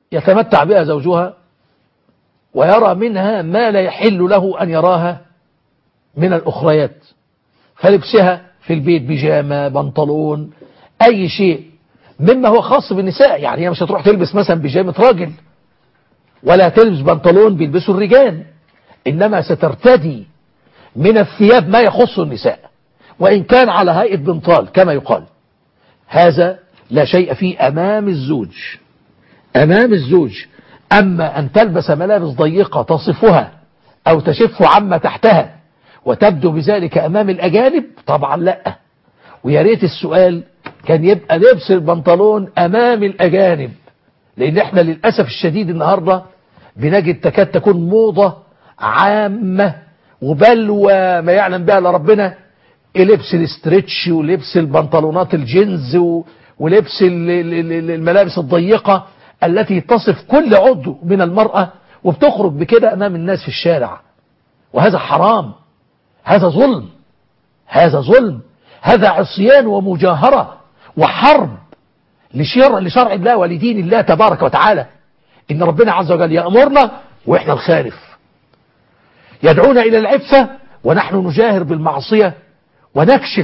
يتمتع بها زوجها ويرى منها ما لا يحل له أن يراها من الأخريات فلبسها في البيت بيجامة بنطلون أي شيء مما هو خاص بالنساء يعني هي مش هتروح تلبس مثلا بيجامة راجل ولا تلبس بنطلون بيلبسوا الرجال إنما سترتدي من الثياب ما يخص النساء وإن كان على هيئة بنطال كما يقال هذا لا شيء فيه أمام الزوج أمام الزوج أما أن تلبس ملابس ضيقة تصفها أو تشف عما تحتها وتبدو بذلك أمام الأجانب طبعا لا ويا ريت السؤال كان يبقى لبس البنطلون أمام الأجانب لأن احنا للأسف الشديد النهاردة بنجد تكاد تكون موضة عامة وبلوى ما يعلم بها الا ربنا لبس الاسترتش ولبس البنطلونات الجينز ولبس الملابس الضيقة التي تصف كل عضو من المرأة وبتخرج بكده أمام الناس في الشارع وهذا حرام هذا ظلم هذا ظلم هذا عصيان ومجاهرة وحرب لشرع, لشرع الله ولدين الله تبارك وتعالى إن ربنا عز وجل يأمرنا وإحنا الخالف يدعونا إلى العفة ونحن نجاهر بالمعصية ونكشف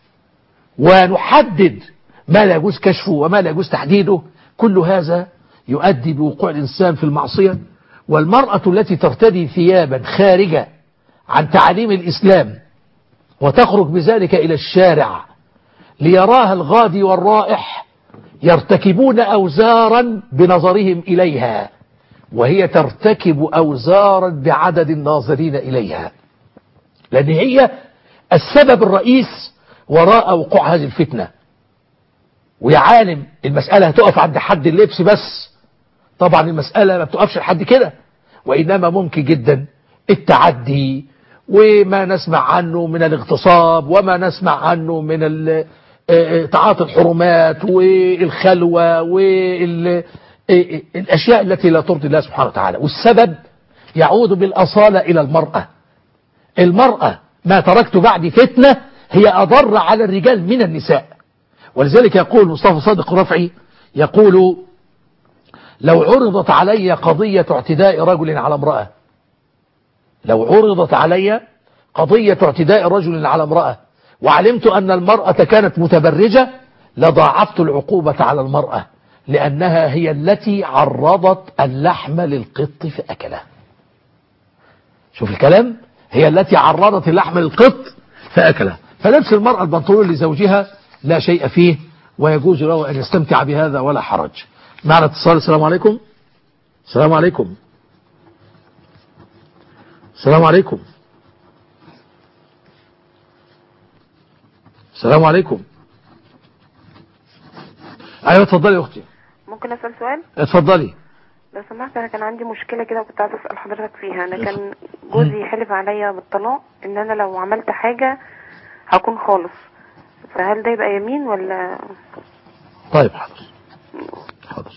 ونحدد ما لا يجوز كشفه وما لا يجوز تحديده كل هذا يؤدي بوقوع الإنسان في المعصية والمرأة التي ترتدي ثيابا خارجة عن تعاليم الإسلام وتخرج بذلك إلى الشارع ليراها الغادي والرائح يرتكبون أوزارا بنظرهم إليها وهي ترتكب أوزارا بعدد الناظرين إليها لأن هي السبب الرئيس وراء وقوع هذه الفتنة ويا عالم المسألة هتقف عند حد اللبس بس طبعا المسألة ما بتقفش لحد كده وإنما ممكن جدا التعدي وما نسمع عنه من الاغتصاب وما نسمع عنه من تعاطي الحرمات والخلوة والأشياء التي لا ترضي الله سبحانه وتعالى والسبب يعود بالأصالة إلى المرأة المرأة ما تركت بعد فتنة هي أضر على الرجال من النساء ولذلك يقول مصطفى صادق رفعي يقول لو عرضت علي قضية اعتداء رجل على امرأة لو عرضت علي قضية اعتداء رجل على امرأة وعلمت أن المرأة كانت متبرجة لضاعفت العقوبة على المرأة لأنها هي التي عرضت اللحم للقط فأكله شوف الكلام هي التي عرضت اللحم للقط فأكله فلبس المرأة البنطلون لزوجها لا شيء فيه ويجوز له أن يستمتع بهذا ولا حرج معنا اتصال السلام عليكم السلام عليكم السلام عليكم السلام عليكم ايوه اتفضلي يا اختي ممكن اسال سؤال اتفضلي لو سمحت انا كان عندي مشكله كده وكنت عايزه اسال حضرتك فيها انا كان جوزي حلف عليا بالطلاق ان انا لو عملت حاجه هكون خالص فهل ده يبقى يمين ولا طيب حاضر حاضر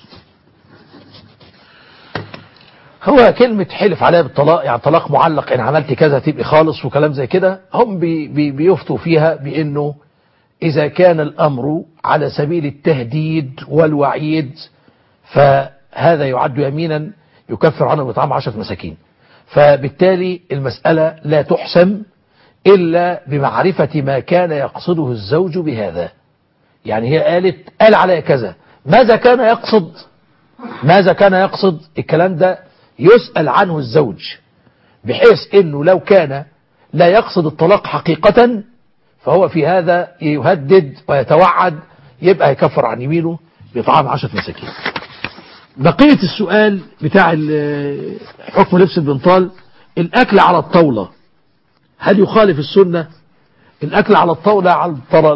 هو كلمة حلف عليها بالطلاق يعني طلاق معلق ان عملت كذا تبقي خالص وكلام زي كده هم بي بي بيفتوا فيها بانه اذا كان الامر على سبيل التهديد والوعيد فهذا يعد يمينا يكفر عنه بطعام عشرة مساكين فبالتالي المسألة لا تحسم إلا بمعرفة ما كان يقصده الزوج بهذا يعني هي قالت قال عليها كذا ماذا كان يقصد ماذا كان يقصد الكلام ده يسأل عنه الزوج بحيث انه لو كان لا يقصد الطلاق حقيقة فهو في هذا يهدد ويتوعد يبقى يكفر عن يمينه بطعام عشرة مساكين بقية السؤال بتاع حكم لبس البنطال الأكل على الطاولة هل يخالف السنة الأكل على الطاولة على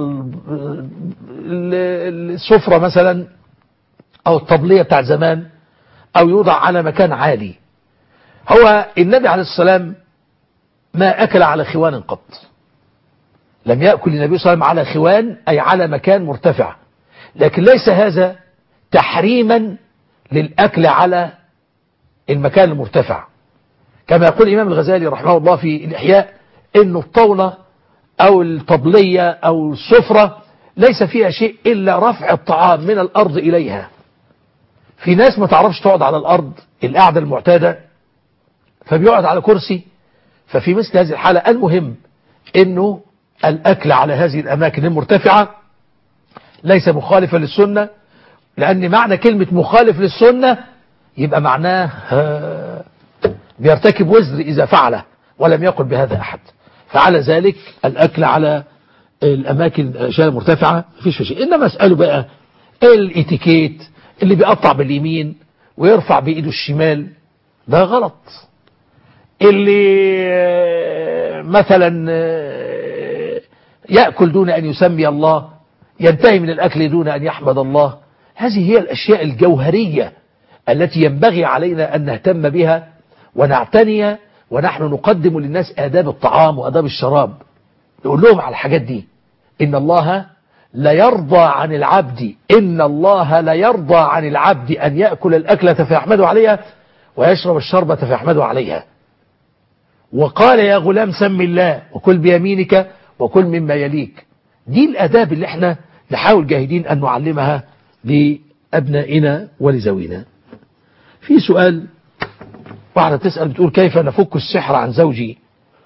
السفرة مثلا أو الطبلية بتاع زمان أو يوضع على مكان عالي هو النبي عليه السلام ما أكل على خوان قط لم يأكل النبي صلى الله عليه وسلم على خوان أي على مكان مرتفع لكن ليس هذا تحريما للأكل على المكان المرتفع كما يقول الإمام الغزالي رحمه الله في الإحياء إنه الطاولة أو الطبلية أو السفرة ليس فيها شيء إلا رفع الطعام من الأرض إليها في ناس ما تعرفش تقعد على الأرض القعدة المعتادة فبيقعد على كرسي ففي مثل هذه الحالة المهم انه الاكل على هذه الاماكن المرتفعة ليس مخالفا للسنة لان معنى كلمة مخالف للسنة يبقى معناه آه، بيرتكب وزر اذا فعله ولم يقل بهذا احد فعلى ذلك الاكل على الاماكن الاشياء المرتفعة مفيش في شيء انما اسأله بقى الاتيكيت اللي بيقطع باليمين ويرفع بايده الشمال ده غلط اللي آه، مثلا آه، يأكل دون أن يسمي الله ينتهي من الأكل دون أن يحمد الله هذه هي الأشياء الجوهرية التي ينبغي علينا أن نهتم بها ونعتني ونحن نقدم للناس آداب الطعام وآداب الشراب نقول لهم على الحاجات دي إن الله لا يرضى عن العبد إن الله لا يرضى عن العبد أن يأكل الأكلة فيحمده عليها ويشرب الشربة فيحمده عليها وقال يا غلام سم الله وكل بيمينك وكل مما يليك دي الأداب اللي احنا نحاول جاهدين أن نعلمها لأبنائنا ولزوينا في سؤال واحدة تسأل بتقول كيف نفك السحر عن زوجي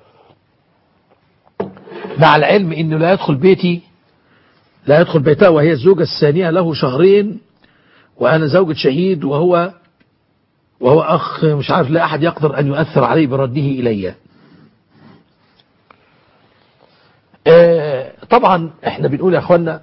مع العلم انه لا يدخل بيتي لا يدخل بيتها وهي الزوجة الثانية له شهرين وأنا زوجة شهيد وهو وهو أخ مش عارف لا أحد يقدر أن يؤثر عليه برده إلي آه، طبعا احنا بنقول يا أخوانا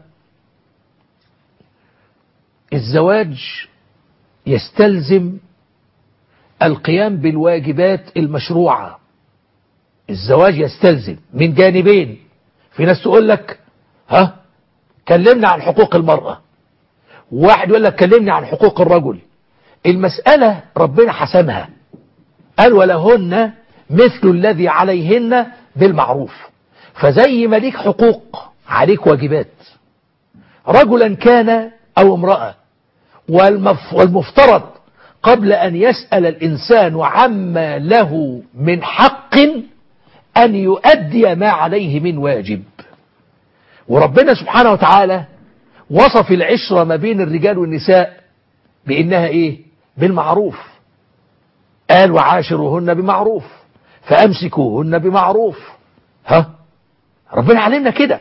الزواج يستلزم القيام بالواجبات المشروعة الزواج يستلزم من جانبين في ناس تقول لك ها كلمنا عن حقوق المرأة واحد يقول لك كلمني عن حقوق الرجل المسألة ربنا حسمها قال ولهن مثل الذي عليهن بالمعروف فزي ما ليك حقوق عليك واجبات رجلا كان أو امرأة والمف والمفترض قبل أن يسأل الإنسان عما له من حق أن يؤدي ما عليه من واجب وربنا سبحانه وتعالى وصف العشرة ما بين الرجال والنساء بإنها إيه بالمعروف قال وعاشروهن بمعروف فأمسكوهن بمعروف ها ربنا علمنا كده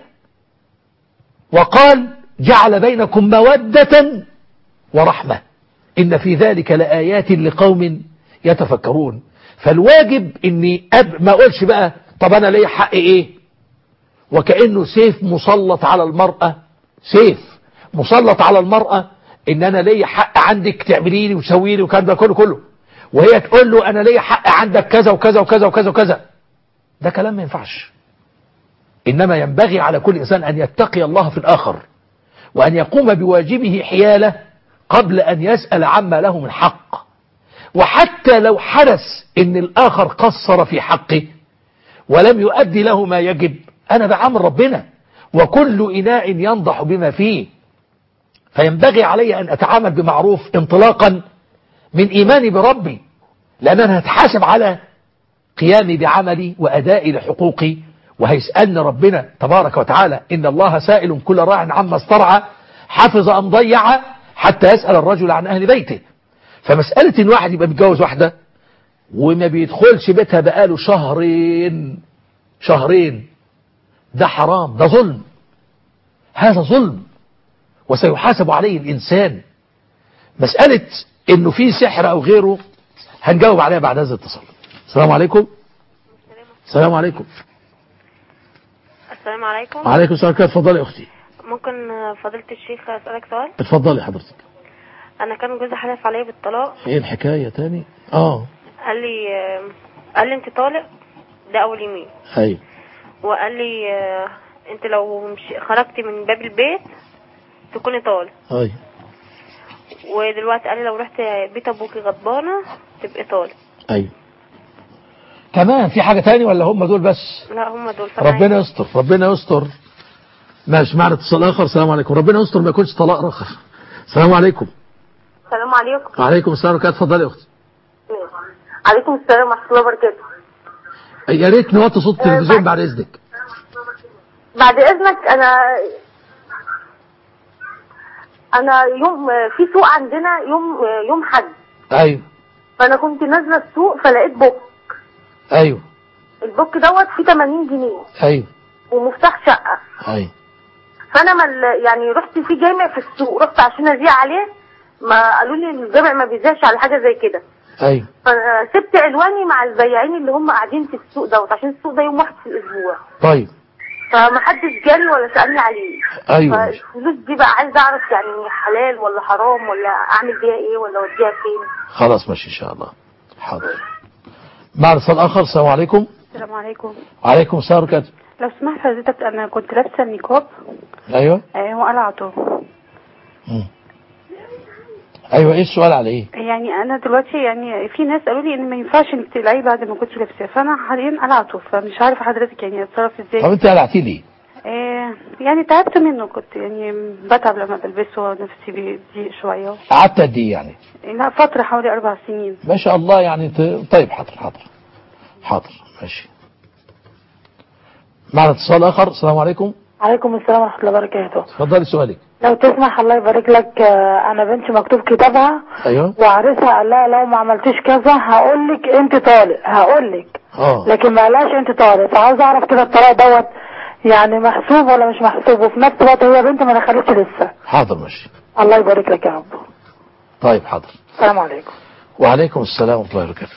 وقال جعل بينكم مودة ورحمة إن في ذلك لآيات لقوم يتفكرون فالواجب إني أب ما أقولش بقى طب أنا ليه حق إيه وكأنه سيف مسلط على المرأة سيف مسلط على المرأة ان انا ليا حق عندك تعملي لي وتسوي لي وكان ده كله كله وهي تقول له انا ليا حق عندك كذا وكذا وكذا وكذا وكذا ده كلام ما ينفعش انما ينبغي على كل انسان ان يتقي الله في الاخر وان يقوم بواجبه حياله قبل ان يسأل عما له من حق وحتى لو حدث ان الاخر قصر في حقه ولم يؤدي له ما يجب انا بعمل ربنا وكل اناء ينضح بما فيه فينبغي علي أن أتعامل بمعروف انطلاقا من إيماني بربي لأن أنا هتحاسب على قيامي بعملي وأدائي لحقوقي وهيسألني ربنا تبارك وتعالى إن الله سائل كل راع عما استرعى حفظ أم ضيع حتى يسأل الرجل عن أهل بيته فمسألة إن واحد يبقى متجوز واحدة وما بيدخلش بيتها بقاله شهرين شهرين ده حرام ده ظلم هذا ظلم وسيحاسب عليه الإنسان مسألة إنه في سحر أو غيره هنجاوب عليها بعد هذا الاتصال السلام عليكم السلام عليكم السلام عليكم وعليكم السلام كده اتفضلي يا أختي ممكن فضيلة الشيخ أسألك سؤال اتفضلي حضرتك أنا كان جوزي حلف عليا بالطلاق ايه الحكاية تاني اه قال لي قال لي أنت طالق ده أول يمين ايوه وقال لي آه، أنت لو مش خرجتي من باب البيت تكوني طالق ايوه ودلوقتي قال لي لو رحت بيت أبوكي غضبانة تبقي طالق ايوه كمان في حاجة تاني ولا هم دول بس لا هم دول فأنا ربنا يستر ربنا يستر ماشي معنا اتصال اخر السلام عليكم ربنا يستر ما يكونش طلاق رخر السلام عليكم السلام عليكم وعليكم السلام وكده اتفضلي يا اختي عليكم السلام ورحمة الله وبركاته يا ريت نوطي صوت التلفزيون بعد اذنك بعد إذنك أنا انا يوم في سوق عندنا يوم يوم حد ايوه فانا كنت نازله السوق فلقيت بوك ايوه البوك دوت فيه 80 جنيه ايوه ومفتاح شقه ايوه فانا مل يعني رحت في جامع في السوق رحت عشان ازيع عليه ما قالوا لي الجامع ما بيذيعش على حاجه زي كده ايوه فسبت عنواني مع البياعين اللي هم قاعدين في السوق دوت عشان السوق ده يوم واحد في الاسبوع طيب فمحدش جالي ولا سالني عليه ايوه ماشي. فالفلوس دي بقى عايزه اعرف يعني حلال ولا حرام ولا اعمل بيها ايه ولا اوديها فين خلاص ماشي ان شاء الله حاضر مع اتصال اخر السلام عليكم السلام عليكم وعليكم السلام ورحمه لو سمحت حضرتك انا كنت لابسه النيقاب ايوه آه، وقلعته مم. ايوه ايه السؤال على ايه يعني انا دلوقتي يعني في ناس قالوا لي ان ما ينفعش انك تقلعيه بعد ما كنت لابساه فانا حاليا قلعته فمش عارفه حضرتك يعني اتصرف طب ازاي انت قلعتيه ليه آه يعني تعبت منه كنت يعني بتعب لما بلبسه نفسي بيضيق شويه قعدت قد ايه يعني لا فتره حوالي اربع سنين ما شاء الله يعني ت... طيب حاضر حاضر حاضر ماشي معنا اتصال اخر السلام عليكم عليكم السلام ورحمة الله وبركاته اتفضلي سؤالك لو تسمح الله يبارك لك آه، أنا بنتي مكتوب كتابها ايوه وعريسها قال لها لو ما عملتيش كذا هقول لك أنت طالق هقول لك اه لكن ما قالهاش أنت طالق فعاوز أعرف كده الطلاق دوت يعني محسوب ولا مش محسوب وفي نفس الوقت هي بنت ما دخلتش لسه حاضر ماشي الله يبارك لك يا رب طيب حاضر السلام عليكم وعليكم السلام ورحمه الله وبركاته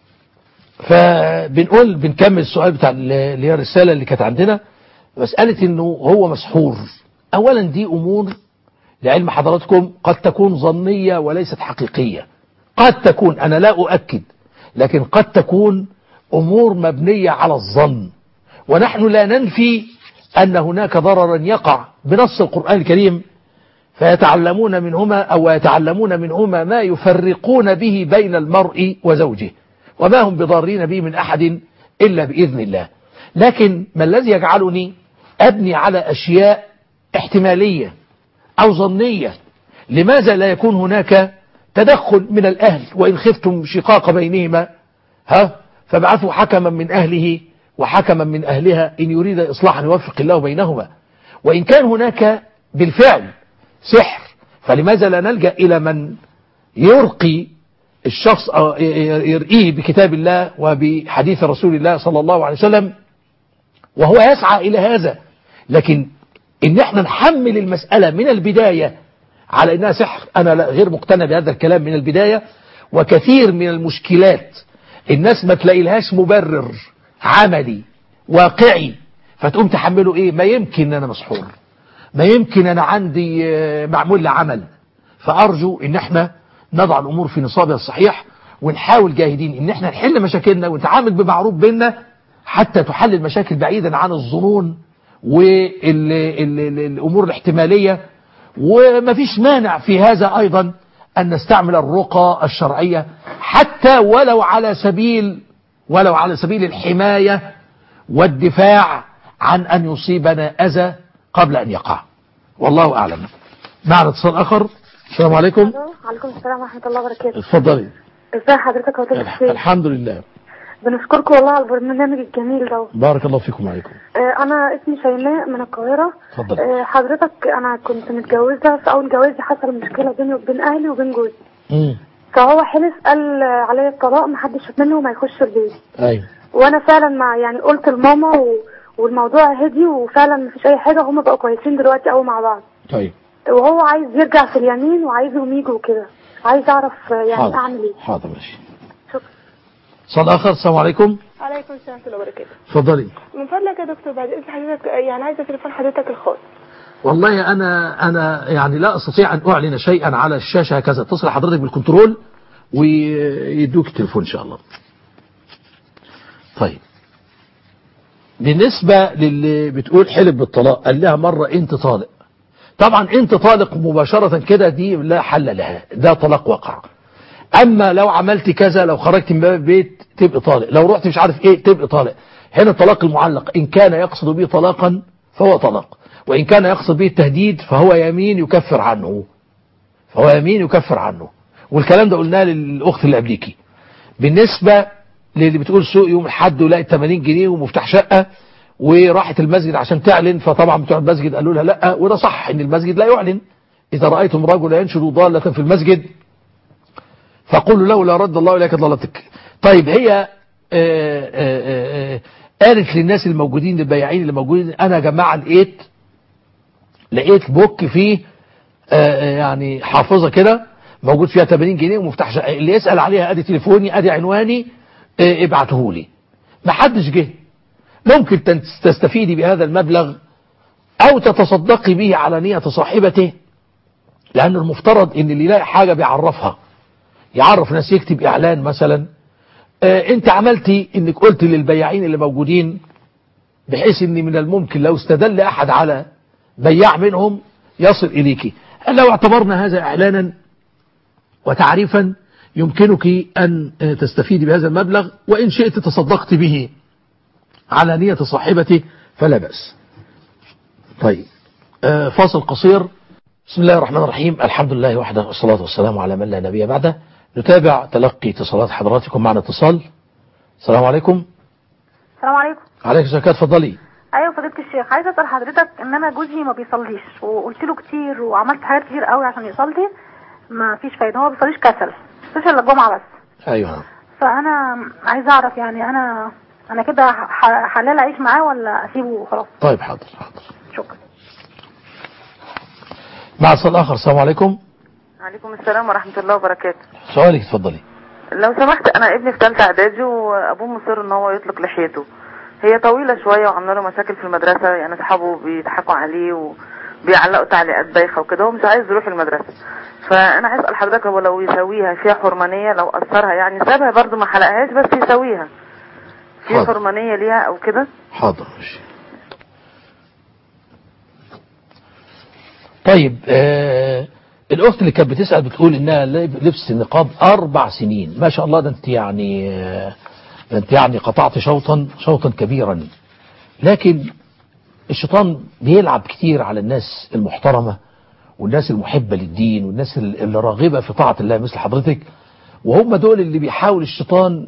فبنقول بنكمل السؤال بتاع اللي هي الرساله اللي كانت عندنا مساله انه هو مسحور اولا دي امور لعلم حضراتكم قد تكون ظنيه وليست حقيقيه قد تكون انا لا اؤكد لكن قد تكون امور مبنيه على الظن ونحن لا ننفي ان هناك ضررا يقع بنص القران الكريم فيتعلمون منهما أو يتعلمون منهما ما يفرقون به بين المرء وزوجه وما هم بضارين به من أحد إلا بإذن الله لكن ما الذي يجعلني أبني على أشياء احتمالية أو ظنية لماذا لا يكون هناك تدخل من الأهل وإن خفتم شقاق بينهما ها فابعثوا حكما من أهله وحكما من أهلها إن يريد إصلاحا يوفق الله بينهما وإن كان هناك بالفعل سحر فلماذا لا نلجأ إلى من يرقي الشخص أو يرقيه بكتاب الله وبحديث رسول الله صلى الله عليه وسلم وهو يسعى إلى هذا لكن إن احنا نحمل المسألة من البداية على إنها سحر أنا لا- غير مقتنع بهذا الكلام من البداية وكثير من المشكلات الناس ما تلاقي لهاش مبرر عملي واقعي فتقوم تحمله ايه ما يمكن ان انا مسحور ما يمكن انا عندي آه، معمول لي عمل فارجو ان احنا نضع الامور في نصابها الصحيح ونحاول جاهدين ان احنا نحل مشاكلنا ونتعامل بمعروف بيننا حتى تحل المشاكل بعيدا عن الظنون والامور الاحتماليه ومفيش مانع في هذا ايضا ان نستعمل الرقى الشرعيه حتى ولو على سبيل ولو على سبيل الحمايه والدفاع عن ان يصيبنا اذى قبل ان يقع والله اعلم معنا اتصال اخر السلام عليكم وعليكم السلام ورحمة الله وبركاته اتفضلي ازي حضرتك يا الح- استاذ الحمد لله بنشكركم والله على البرنامج الجميل ده بارك الله فيكم وعليكم آه، انا اسمي شيماء من القاهرة اتفضل. آه، حضرتك انا كنت متجوزة في اول جوازي حصل مشكلة بيني وبين اهلي وبين جوزي امم فهو حلف قال آه، عليا الطلاق محدش منه وما يخش البيت ايوه وانا فعلا مع يعني قلت لماما و... والموضوع هدي وفعلا مفيش اي حاجة هما بقوا كويسين دلوقتي قوي مع بعض طيب وهو عايز يرجع في اليمين وعايزهم يجوا كده عايز اعرف آه، يعني حاضر اعمل ايه حاضر ماشي شكرا اتصال اخر السلام عليكم عليكم السلام ورحمة الله وبركاته اتفضلي من فضلك يا دكتور بعد اذن حضرتك يعني عايزه تليفون حضرتك الخاص والله انا انا يعني لا استطيع ان اعلن شيئا على الشاشه هكذا اتصل حضرتك بالكنترول ويدوك التليفون ان شاء الله طيب بالنسبة للي بتقول حلف بالطلاق قال لها مرة انت طالق طبعا انت طالق مباشرة كده دي لا حل لها ده طلاق وقع اما لو عملت كذا لو خرجت من باب البيت تبقى طالق لو رحت مش عارف ايه تبقى طالق هنا الطلاق المعلق ان كان يقصد به طلاقا فهو طلاق وان كان يقصد به التهديد فهو يمين يكفر عنه فهو يمين يكفر عنه والكلام ده قلناه للاخت اللي قبليكي بالنسبة للي بتقول سوق يوم الحد ولقت 80 جنيه ومفتاح شقة وراحت المسجد عشان تعلن فطبعا بتوع المسجد قالوا لها لا وده صح ان المسجد لا يعلن إذا رأيتم رجلا ينشد ضالة في المسجد فقولوا له لا رد الله إليك ضالتك طيب هي آه، آه، آه، قالت للناس الموجودين البياعين اللي موجودين أنا يا جماعة لقيت لقيت بوك فيه آه، يعني حافظة كده موجود فيها 80 جنيه ومفتاح شقة اللي يسأل عليها ادي تليفوني ادي عنواني آه، ابعته لي ما حدش جه ممكن تن- تستفيدي بهذا المبلغ او تتصدقي به على نية صاحبته لان المفترض ان اللي يلاقي حاجة بيعرفها يعرف ناس يكتب اعلان مثلا آه، انت عملتي انك قلت للبياعين اللي موجودين بحيث ان من الممكن لو استدل احد على بياع منهم يصل اليك لو اعتبرنا هذا اعلانا وتعريفا يمكنك ان آه، تستفيدي بهذا المبلغ وان شئت تصدقت به على نية صاحبته فلا بأس طيب آه، فاصل قصير بسم الله الرحمن الرحيم الحمد لله وحده والصلاة والسلام على من لا نبي بعده نتابع تلقي اتصالات حضراتكم معنا اتصال السلام عليكم السلام عليكم عليك زكاة اتفضلي ايوه فضيله الشيخ عايزه اسال حضرتك ان انا جوزي ما بيصليش وقلت له كتير وعملت حاجات كتير قوي عشان يصلي ما فيش فايده هو ما بيصليش كسل بيصلي الا الجمعه بس ايوه فانا عايزه اعرف يعني انا انا كده ح- حلال اعيش معاه ولا اسيبه وخلاص طيب حاضر حاضر شكرا مع اتصال اخر السلام عليكم عليكم السلام ورحمة الله وبركاته سؤالك اتفضلي لو سمحت انا ابني في ثالثه اعدادي وابوه مصر ان هو يطلق لحيته هي طويلة شوية وعامله له مشاكل في المدرسة يعني اصحابه بيضحكوا عليه وبيعلقوا تعليقات بايخة وكده هو مش عايز يروح المدرسة فانا عايز اسال حضرتك هو لو يسويها فيها حرمانية لو قصرها يعني سابها برضو ما حلقهاش بس يسويها في حاضر. حرمانية ليها او كده حاضر ماشي طيب آه الأخت اللي كانت بتسأل بتقول إنها لبس النقاب أربع سنين ما شاء الله ده أنت يعني آه ده أنت يعني قطعت شوطا شوطا كبيرا لكن الشيطان بيلعب كتير على الناس المحترمة والناس المحبة للدين والناس اللي راغبة في طاعة الله مثل حضرتك وهم دول اللي بيحاول الشيطان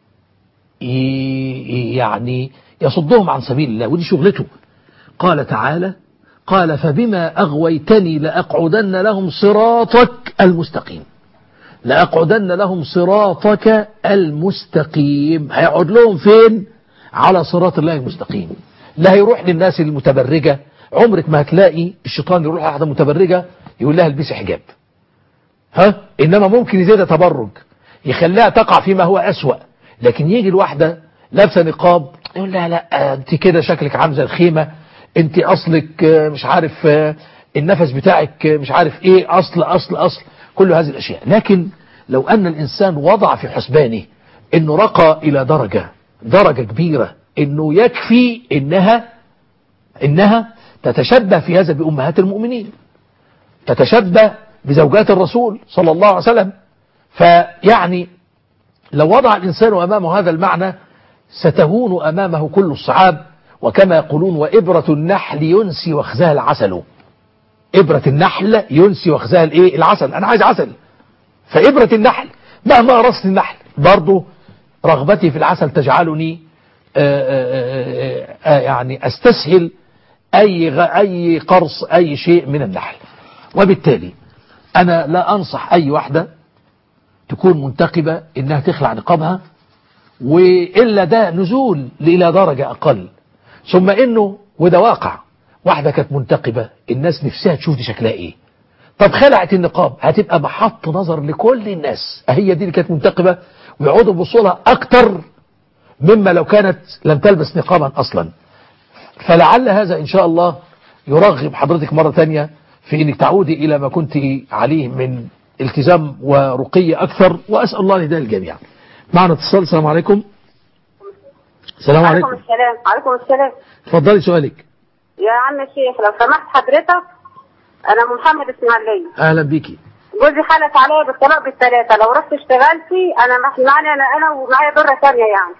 ي- يعني يصدهم عن سبيل الله ودي شغلته قال تعالى قال فبما أغويتني لأقعدن لهم صراطك المستقيم لأقعدن لهم صراطك المستقيم هيقعد لهم فين على صراط الله المستقيم لا هيروح للناس المتبرجة عمرك ما هتلاقي الشيطان يروح لواحدة متبرجة يقول لها البسي حجاب ها انما ممكن يزيد تبرج يخليها تقع فيما هو اسوأ لكن يجي الواحدة لابسه نقاب يقول لها لا انت كده شكلك عامل زي الخيمة انت اصلك آه، مش عارف آه، النفس بتاعك آه، مش عارف ايه اصل اصل اصل كل هذه الاشياء لكن لو ان الانسان وضع في حسبانه انه رقى الى درجة درجة كبيرة انه يكفي انها انها تتشبه في هذا بامهات المؤمنين تتشبه بزوجات الرسول صلى الله عليه وسلم فيعني لو وضع الإنسان أمامه هذا المعنى ستهون أمامه كل الصعاب وكما يقولون وإبرة النحل ينسي وخزاها العسل إبرة النحل ينسي وخزاها الإيه العسل أنا عايز عسل فإبرة النحل مهما أرست النحل برضو رغبتي في العسل تجعلني آآ آآ آآ يعني أستسهل أي, غ- أي قرص أي شيء من النحل وبالتالي أنا لا أنصح أي واحدة تكون منتقبة إنها تخلع نقابها وإلا ده نزول إلى درجة أقل ثم إنه وده واقع واحدة كانت منتقبة الناس نفسها تشوف دي شكلها إيه طب خلعت النقاب هتبقى محط نظر لكل الناس هي دي اللي كانت منتقبة ويقعدوا يبصوا لها أكتر مما لو كانت لم تلبس نقابا أصلا فلعل هذا إن شاء الله يرغب حضرتك مرة تانية في أنك تعودي إلى ما كنت عليه من التزام ورقية أكثر وأسأل الله لده الجميع معنا اتصال السلام عليكم السلام عليكم عليكم السلام عليكم السلام اتفضلي سؤالك يا عم الشيخ لو سمحت حضرتك انا أم محمد اسماعيلية أهلا بيكي جوزي حلف عليا بالطلاق بالثلاثة لو رحت اشتغلتي انا معني انا انا ومعايا ضرة ثانية يعني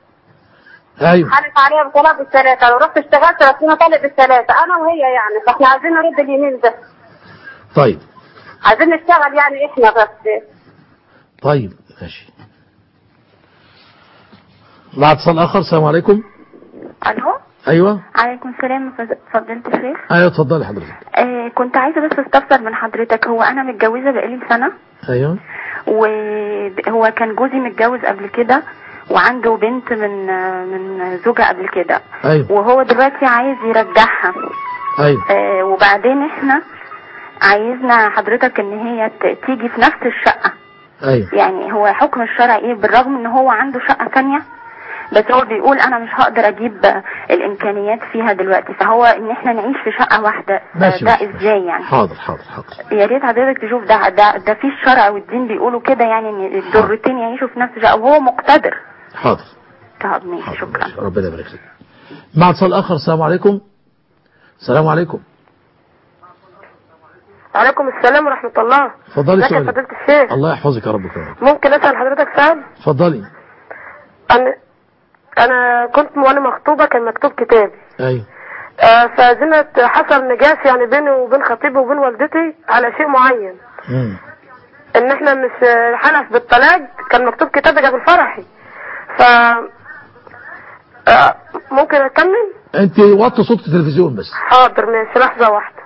أيوه حلف عليا بالطلاق بالثلاثة لو رحت اشتغلت رحنا طالب بالثلاثة انا وهي يعني فاحنا عايزين نرد اليمين ده طيب عايزين نشتغل يعني احنا بس طيب ماشي مع اتصال آخر السلام عليكم الو ايوه عليكم السلام فض- فضيلة الشيخ ايوه اتفضلي حضرتك آه كنت عايزة بس استفسر من حضرتك هو أنا متجوزة بقالي سنة ايوه وهو كان جوزي متجوز قبل كده وعنده بنت من آه، من زوجة قبل كده ايوه وهو دلوقتي عايز يرجعها ايوه آه وبعدين احنا عايزنا حضرتك ان هي ت- تيجي في نفس الشقة ايوه يعني هو حكم الشرع ايه بالرغم ان هو عنده شقة تانية بس هو بيقول انا مش هقدر اجيب آه، الامكانيات فيها دلوقتي فهو ان احنا نعيش في شقة واحدة ماشي ده ماشي، ازاي يعني حاضر حاضر حاضر يا ريت حضرتك تشوف ده ده ده في الشرع والدين بيقولوا كده يعني ان الدرتين يعيشوا في نفس الشقة وهو مقتدر حاضر طب ماشي شكرا ربنا يبارك فيك مع اتصال اخر السلام عليكم السلام عليكم وعليكم السلام ورحمة الله اتفضلي ازيك يا سؤالك فضيلة الشيخ الله يحفظك يا رب كمان ممكن اسأل حضرتك سؤال اتفضلي انا انا كنت وانا مخطوبة كان مكتوب كتابي ايوه آه فزنت حصل نجاس يعني بيني وبين خطيبي وبين والدتي على شيء معين مم. ان احنا مش آه، حلف بالطلاق كان مكتوب كتابي قبل فرحي ف آه ممكن اكمل انت وطي صوت التلفزيون بس حاضر ماشي لحظة واحدة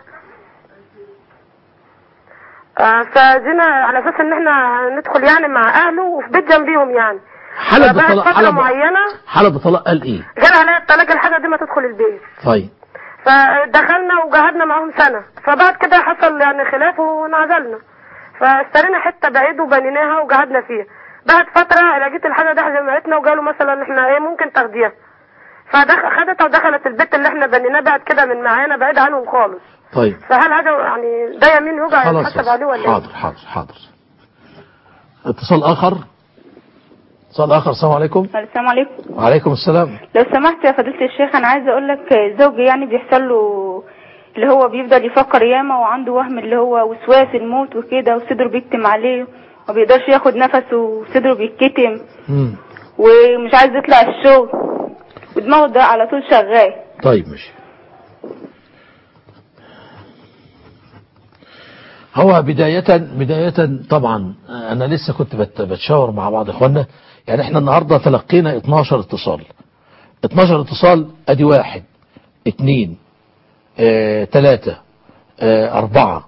آه فجينا على اساس ان احنا ندخل يعني مع اهله وفي بيت جنبيهم يعني حلب فبعد الطلاق فترة حلب معينة حلب الطلاق قال ايه جال عليا الطلاق الحاجة دي ما تدخل البيت طيب فدخلنا وجهدنا معاهم سنة فبعد كده حصل يعني خلاف وانعزلنا فاشترينا حتة بعيد وبنيناها وجهدنا فيها بعد فترة لقيت الحاجة دي جمعتنا وقالوا مثلا احنا ايه ممكن تاخديها فخدتها ودخلت البيت اللي احنا بنيناه بعد كده من معانا بعيد عنهم خالص طيب فهل هذا يعني ده يمين يوجع خلاص يتحسب عليه ولا ايه؟ حاضر حاضر حاضر اتصال اخر اتصال اخر السلام عليكم السلام عليكم وعليكم السلام لو سمحت يا فضيلة الشيخ أنا عايزة أقول لك زوجي يعني بيحصل له اللي هو بيفضل يفكر ياما وعنده وهم اللي هو وسواس الموت وكده وصدره بيكتم عليه ما بيقدرش ياخد نفسه وصدره بيتكتم مم. ومش عايز يطلع الشغل ودماغه ده على طول شغال طيب ماشي هو بداية بداية طبعا أنا لسه كنت بت- بتشاور مع بعض إخواننا يعني إحنا النهاردة تلقينا 12 اتصال 12 اتصال أدي واحد اتنين اه تلاتة اه أربعة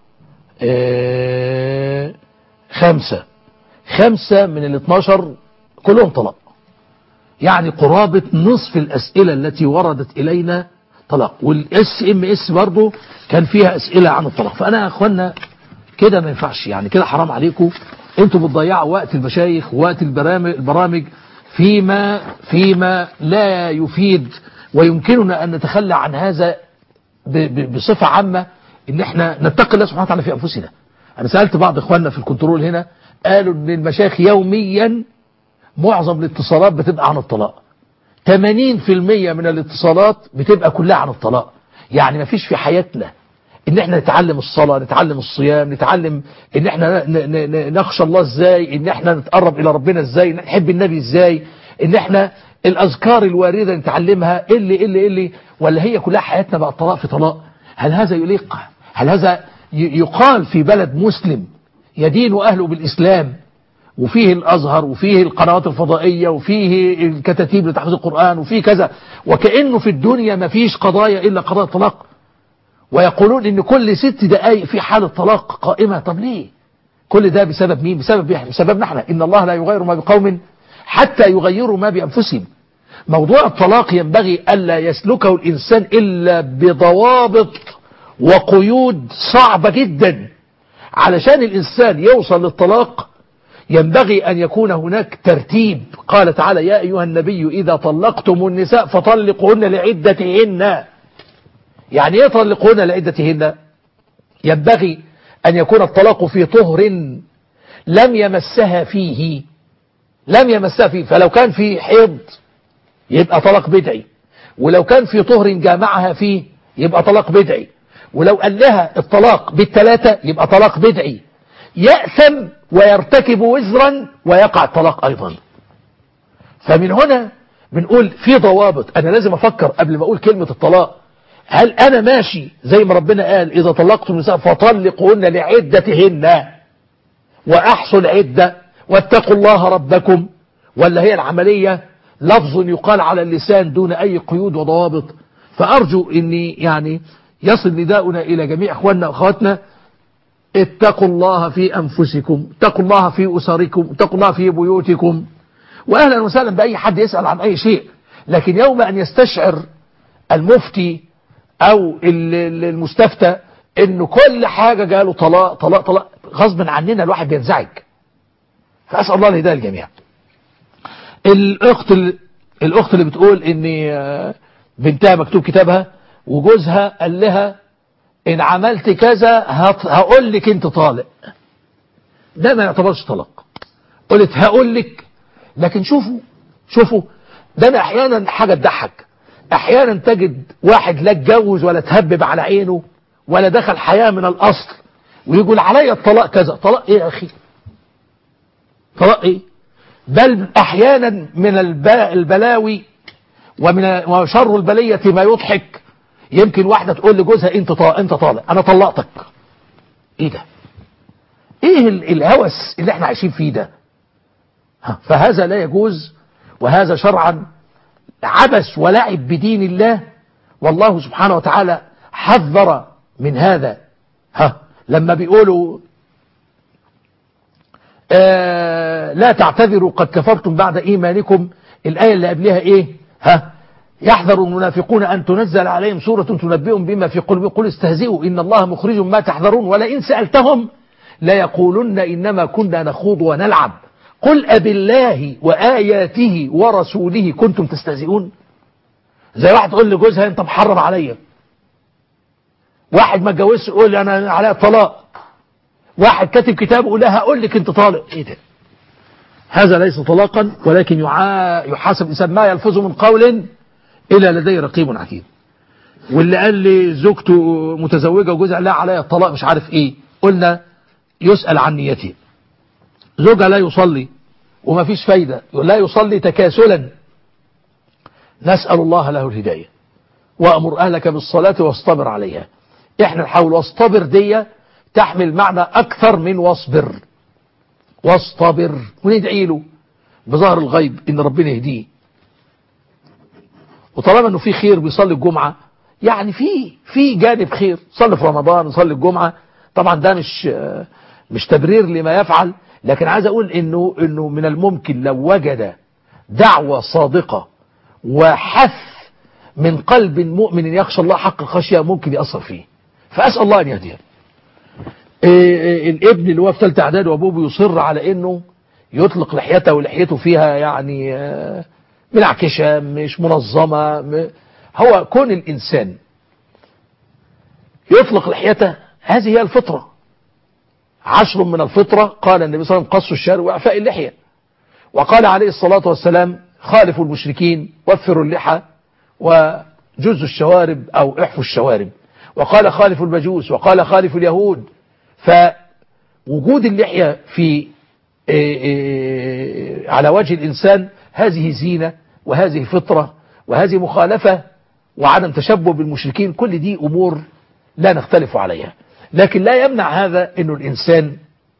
اه خمسة خمسة من ال 12 كلهم طلاق يعني قرابة نصف الأسئلة التي وردت إلينا طلاق والاس ام اس برضه كان فيها أسئلة عن الطلاق فأنا يا أخوانا كده ما ينفعش يعني كده حرام عليكم انتوا بتضيعوا وقت المشايخ ووقت البرامج, البرامج فيما فيما لا يفيد ويمكننا أن نتخلى عن هذا ب- ب- بصفة عامة ان احنا نتقي الله سبحانه وتعالى في أنفسنا أنا سألت بعض إخواننا في الكنترول هنا قالوا ان المشايخ يوميا معظم الاتصالات بتبقى عن الطلاق 80% من الاتصالات بتبقى كلها عن الطلاق يعني ما فيش في حياتنا ان احنا نتعلم الصلاة نتعلم الصيام نتعلم ان احنا ن- ن- ن- نخشى الله ازاي ان احنا نتقرب الى ربنا ازاي نحب النبي ازاي ان احنا الاذكار الواردة نتعلمها اللي اللي اللي ولا هي كلها حياتنا بقى طلاق في طلاق هل هذا يليق هل هذا ي- يقال في بلد مسلم يدين اهله بالاسلام وفيه الأزهر وفيه القنوات الفضائية وفيه الكتاتيب لتحفيظ القرآن وفيه كذا وكأنه في الدنيا ما فيش قضايا إلا قضايا الطلاق ويقولون إن كل ست دقائق في حالة طلاق قائمة طب ليه كل ده بسبب مين بسبب بسببنا احنا إن الله لا يغير ما بقوم حتى يغيروا ما بأنفسهم موضوع الطلاق ينبغي ألا يسلكه الإنسان إلا بضوابط وقيود صعبة جدا علشان الإنسان يوصل للطلاق ينبغي أن يكون هناك ترتيب قال تعالى يا أيها النبي إذا طلقتم النساء فطلقهن لعدتهن يعني ايه طلقهن لعدتهن ينبغي أن يكون الطلاق في طهر لم يمسها فيه لم يمسها فيه فلو كان في حيض يبقى طلاق بدعي ولو كان في طهر جامعها فيه يبقى طلاق بدعي ولو قال لها الطلاق بالثلاثة يبقى طلاق بدعي يأثم ويرتكب وزرا ويقع الطلاق أيضا فمن هنا بنقول في ضوابط أنا لازم أفكر قبل ما أقول كلمة الطلاق هل أنا ماشي زي ما ربنا قال إذا طلقتم النساء فطلقهن لعدتهن وأحصوا العدة واتقوا الله ربكم ولا هي العملية لفظ يقال على اللسان دون أي قيود وضوابط فأرجو أني يعني يصل نداؤنا إلى جميع أخواننا وأخواتنا اتقوا الله في أنفسكم اتقوا الله في أسركم اتقوا الله في بيوتكم وأهلا وسهلا بأي حد يسأل عن أي شيء لكن يوم أن يستشعر المفتي أو المستفتى أنه كل حاجة قالوا طلاق طلاق طلاق غصب عننا الواحد بينزعج فأسأل الله الهداية للجميع الأخت الأخت اللي بتقول أن بنتها مكتوب كتابها وجوزها قال لها إن عملت كذا هقول لك أنت طالق ده ما يعتبرش طلاق قلت هقول لك لكن شوفوا شوفوا ده أنا أحيانا حاجة تضحك أحيانا تجد واحد لا اتجوز ولا تهبب على عينه ولا دخل حياة من الأصل ويقول عليا الطلاق كذا طلاق إيه يا أخي طلاق إيه بل أحيانا من البلاوي ومن وشر البلية ما يضحك يمكن واحدة تقول لجوزها انت طالق انت طالق انا طلقتك ايه ده ايه الهوس اللي احنا عايشين فيه ده فهذا لا يجوز وهذا شرعا عبث ولعب بدين الله والله سبحانه وتعالى حذر من هذا ها لما بيقولوا آه لا تعتذروا قد كفرتم بعد ايمانكم الايه اللي قبلها ايه ها يحذر المنافقون أن تنزل عليهم سورة تنبئهم بما في قلوبهم قل استهزئوا إن الله مخرج ما تحذرون ولئن سألتهم لا يقولن إنما كنا نخوض ونلعب قل أبالله وآياته ورسوله كنتم تستهزئون زي واحد تقول لجوزها أنت محرم عليا واحد ما اتجوزش يقول أنا عليا طلاق واحد كاتب كتاب يقول لها هقول لك أنت طالق إيه ده هذا ليس طلاقا ولكن يعا... يحاسب الإنسان ما يلفظ من قول إلا لدي رقيب عتيد واللي قال لي زوجته متزوجة وجوزها قال لها عليا الطلاق مش عارف ايه قلنا يسأل عن نيته زوجها لا يصلي وما فيش فايدة لا يصلي تكاسلا نسأل الله له الهداية وأمر أهلك بالصلاة واصطبر عليها احنا نحاول واصطبر دي تحمل معنى أكثر من واصبر واصطبر وندعي له بظهر الغيب إن ربنا يهديه وطالما انه في خير بيصلي الجمعة يعني في في جانب خير صلي في رمضان صلي الجمعة طبعا ده مش مش تبرير لما يفعل لكن عايز اقول انه انه من الممكن لو وجد دعوة صادقة وحث من قلب مؤمن يخشى الله حق الخشية ممكن يأثر فيه فأسأل الله أن يهديه الابن اللي هو في ثالثه اعداد وابوه بيصر على انه يطلق لحيته ولحيته فيها يعني منعكشة مش منظمة هو كون الإنسان يطلق لحيته هذه هي الفطرة عشر من الفطرة قال النبي صلى الله عليه وسلم قص الشارع وإعفاء اللحية وقال عليه الصلاة والسلام خالفوا المشركين وفروا اللحى وجزوا الشوارب أو احفوا الشوارب وقال خالفوا المجوس وقال خالفوا اليهود فوجود اللحية في على وجه الإنسان هذه زينة وهذه فطرة وهذه مخالفة وعدم تشبه بالمشركين كل دي أمور لا نختلف عليها لكن لا يمنع هذا أن الإنسان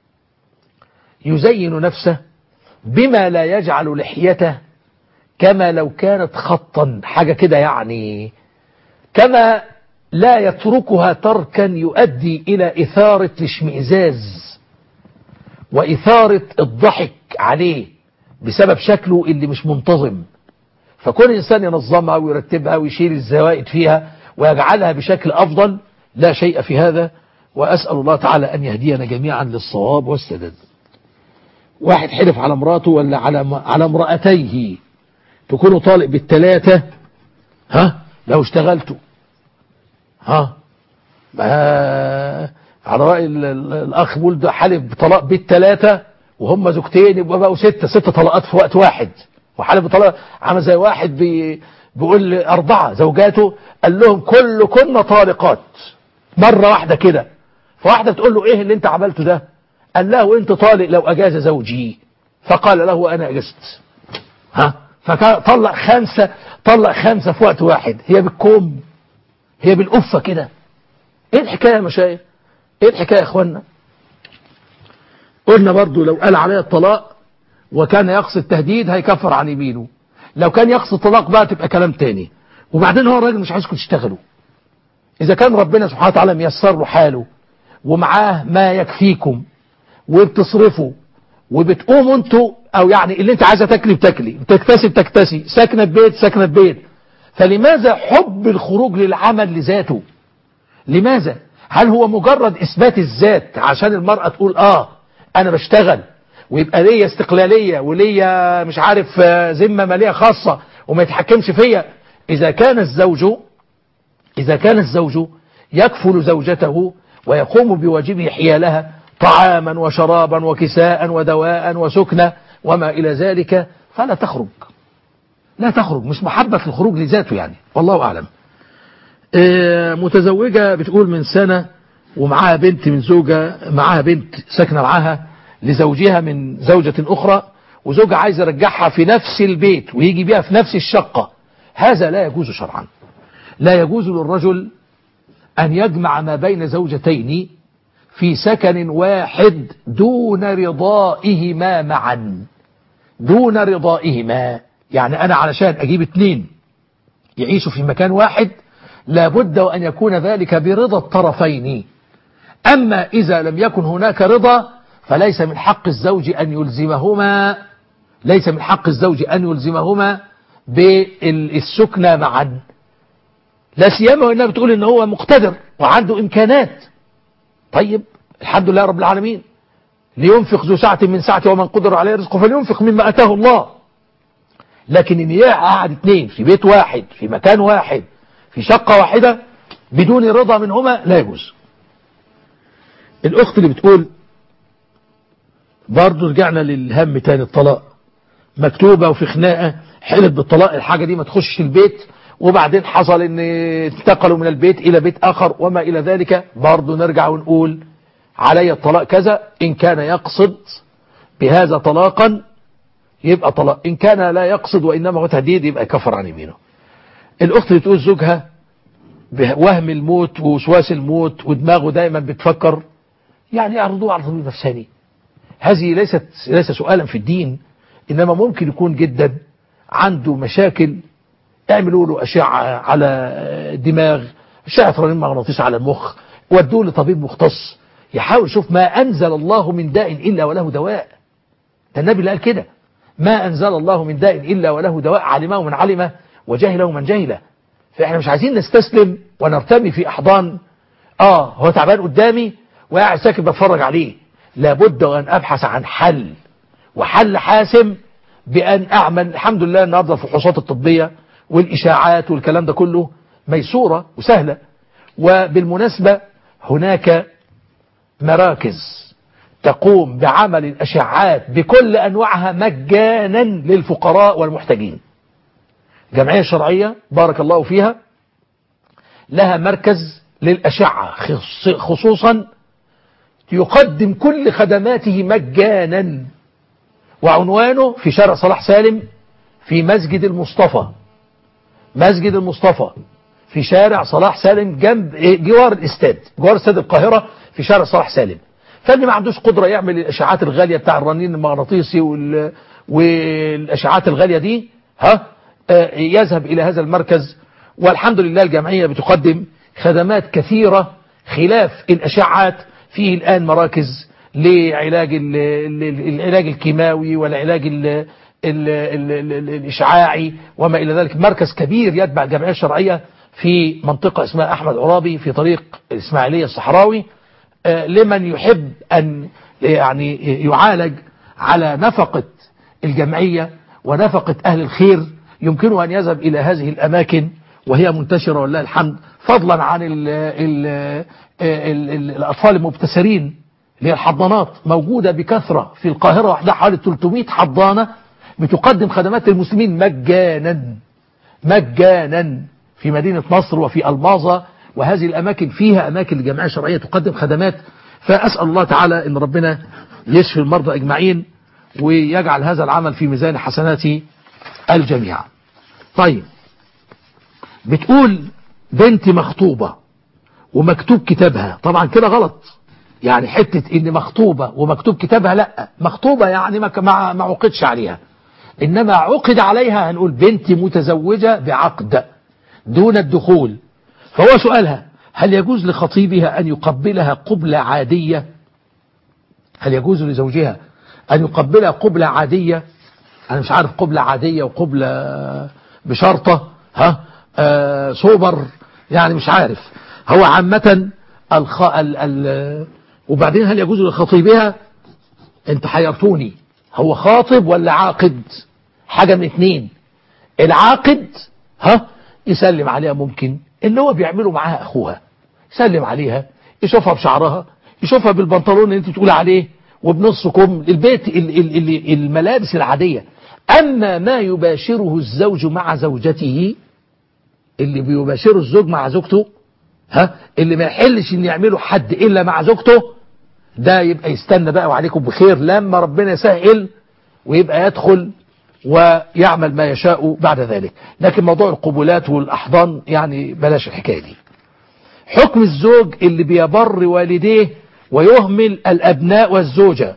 يزين نفسه بما لا يجعل لحيته كما لو كانت خطا حاجة كده يعني كما لا يتركها تركا يؤدي إلى إثارة الاشمئزاز وإثارة الضحك عليه بسبب شكله اللي مش منتظم فكون الإنسان ينظمها ويرتبها ويشيل الزوائد فيها ويجعلها بشكل أفضل لا شيء في هذا وأسأل الله تعالى أن يهدينا جميعا للصواب والسداد واحد حلف على مراته ولا على على امرأتيه تكونوا طالق بالثلاثة ها لو اشتغلتوا ها ما على رأي الأخ ولد حلف بطلاق بالثلاثة وهم زوجتين يبقى بقوا ستة ستة طلقات في وقت واحد وحلف بطلاق عامل زي واحد بي بيقول أربعة زوجاته قال لهم كل كنا طالقات مرة واحدة كده فواحدة بتقول له ايه اللي انت عملته ده قال له وانت طالق لو اجاز زوجي فقال له انا اجزت ها فطلق خمسة طلق خمسة في وقت واحد هي بالكوم هي بالقفة كده ايه الحكاية يا مشايخ ايه الحكاية يا اخوانا قلنا برضو لو قال عليها الطلاق وكان يقصد تهديد هيكفر عن يمينه لو كان يقصد طلاق بقى تبقى كلام تاني وبعدين هو الراجل مش عايزكم تشتغلوا إذا كان ربنا سبحانه وتعالى ميسر له حاله ومعاه ما يكفيكم وبتصرفوا وبتقوموا انتوا او يعني اللي انت عايزه تاكلي بتاكلي تكتسي بتكتسي ساكنه ببيت ساكنه ببيت فلماذا حب الخروج للعمل لذاته لماذا هل هو مجرد اثبات الذات عشان المرأة تقول اه انا بشتغل ويبقى ليا استقلالية وليا مش عارف آه، ذمة مالية خاصة وما يتحكمش فيا اذا كان الزوج اذا كان الزوج يكفل زوجته ويقوم بواجبه حيالها طعاما وشرابا وكساء ودواء وسكنة وما إلى ذلك فلا تخرج لا تخرج مش محبة الخروج لذاته يعني والله أعلم آه، متزوجة بتقول من سنة ومعاها بنت من زوجة معاها بنت ساكنة معاها لزوجها من زوجة أخرى وزوجها عايز يرجعها في نفس البيت ويجي بيها في نفس الشقة هذا لا يجوز شرعا لا يجوز للرجل أن يجمع ما بين زوجتين في سكن واحد دون رضائهما معا دون رضائهما يعني أنا علشان أجيب اتنين يعيشوا في مكان واحد لابد وأن يكون ذلك برضا الطرفين أما إذا لم يكن هناك رضا فليس من حق الزوج أن يلزمهما ليس من حق الزوج أن يلزمهما بالسكنى معا لا سيما وإنها بتقول إن هو مقتدر وعنده إمكانات طيب الحمد لله رب العالمين لينفق ذو سعة من سعته ومن قدر عليه رزقه فلينفق مما أتاه الله لكن إن يقعد اثنين في بيت واحد في مكان واحد في شقة واحدة بدون رضا منهما لا يجوز الأخت اللي بتقول برضه رجعنا للهم تاني الطلاق مكتوبة وفي خناقة حلت بالطلاق الحاجة دي ما تخش البيت وبعدين حصل ان انتقلوا من البيت الى بيت اخر وما الى ذلك برضه نرجع ونقول علي الطلاق كذا ان كان يقصد بهذا طلاقا يبقى طلاق ان كان لا يقصد وانما هو تهديد يبقى كفر عن يمينه الاخت اللي تقول زوجها بوهم الموت ووسواس الموت ودماغه دايما بتفكر يعني يعرضوه على طبيب نفساني هذه ليست ليس سؤالا في الدين انما ممكن يكون جدا عنده مشاكل اعملوا له أشعة على الدماغ أشعة رنين مغناطيس على المخ ودوه لطبيب مختص يحاول يشوف ما أنزل الله من داء إلا وله دواء ده النبي اللي قال كده ما أنزل الله من داء إلا وله دواء علمه من علمه وجهله من جهله فإحنا مش عايزين نستسلم ونرتمي في أحضان آه هو تعبان قدامي وقاعد ساكت بتفرج عليه لابد أن أبحث عن حل وحل حاسم بأن أعمل الحمد لله النهارده الفحوصات الطبية والإشاعات والكلام ده كله ميسورة وسهلة وبالمناسبة هناك مراكز تقوم بعمل الأشعات بكل أنواعها مجانا للفقراء والمحتاجين جمعية شرعية بارك الله فيها لها مركز للأشعة خصوصا يقدم كل خدماته مجانا وعنوانه في شارع صلاح سالم في مسجد المصطفى مسجد المصطفى في شارع صلاح سالم جنب جوار الاستاد جوار استاد القاهرة في شارع صلاح سالم فاللي ما عندوش قدرة يعمل الاشعاعات الغالية بتاع الرنين المغناطيسي وال... والاشعاعات الغالية دي ها آه يذهب الى هذا المركز والحمد لله الجمعية بتقدم خدمات كثيرة خلاف الاشعاعات فيه الان مراكز لعلاج العلاج الكيماوي والعلاج ال ال ال ال الإشعاعي وما إلى ذلك مركز كبير يتبع الجمعية الشرعية في منطقة اسمها أحمد عرابي في طريق الإسماعيلية الصحراوي لمن يحب أن يعني يعالج على نفقة الجمعية ونفقة أهل الخير يمكنه أن يذهب إلى هذه الأماكن وهي منتشرة والله الحمد فضلا عن ال ال ال ال الأطفال المبتسرين اللي هي الحضانات موجودة بكثرة في القاهرة وحدها حوالي 300 حضانة بتقدم خدمات للمسلمين مجانا مجانا في مدينة نصر وفي الماظة وهذه الأماكن فيها أماكن الجمعية الشرعية تقدم خدمات فأسأل الله تعالى أن ربنا يشفي المرضى أجمعين ويجعل هذا العمل في ميزان حسنات الجميع طيب بتقول بنتي مخطوبة ومكتوب كتابها طبعا كده غلط يعني حتة ان مخطوبة ومكتوب كتابها لا مخطوبة يعني ما ما عقدش عليها انما عقد عليها هنقول بنتي متزوجة بعقد دون الدخول فهو سؤالها هل يجوز لخطيبها أن يقبلها قبلة عادية هل يجوز لزوجها أن يقبلها قبلة عادية أنا مش عارف قبلة عادية وقبلة بشرطة ها آه سوبر يعني مش عارف هو عامة الخ... ال... ال... وبعدين هل يجوز لخطيبها انت حيرتوني هو خاطب ولا عاقد حاجة من اتنين العاقد ها يسلم عليها ممكن اللي هو بيعمله معاها اخوها يسلم عليها يشوفها بشعرها يشوفها بالبنطلون اللي انت بتقول عليه وبنص كم البيت ال ال ال الملابس العادية اما ما يباشره الزوج مع زوجته اللي بيباشره الزوج مع زوجته ها اللي ما يحلش ان يعمله حد الا مع زوجته ده يبقى يستنى بقى وعليكم بخير لما ربنا يسهل ويبقى يدخل ويعمل ما يشاء بعد ذلك لكن موضوع القبولات والأحضان يعني بلاش الحكاية دي حكم الزوج اللي بيبر والديه ويهمل الأبناء والزوجة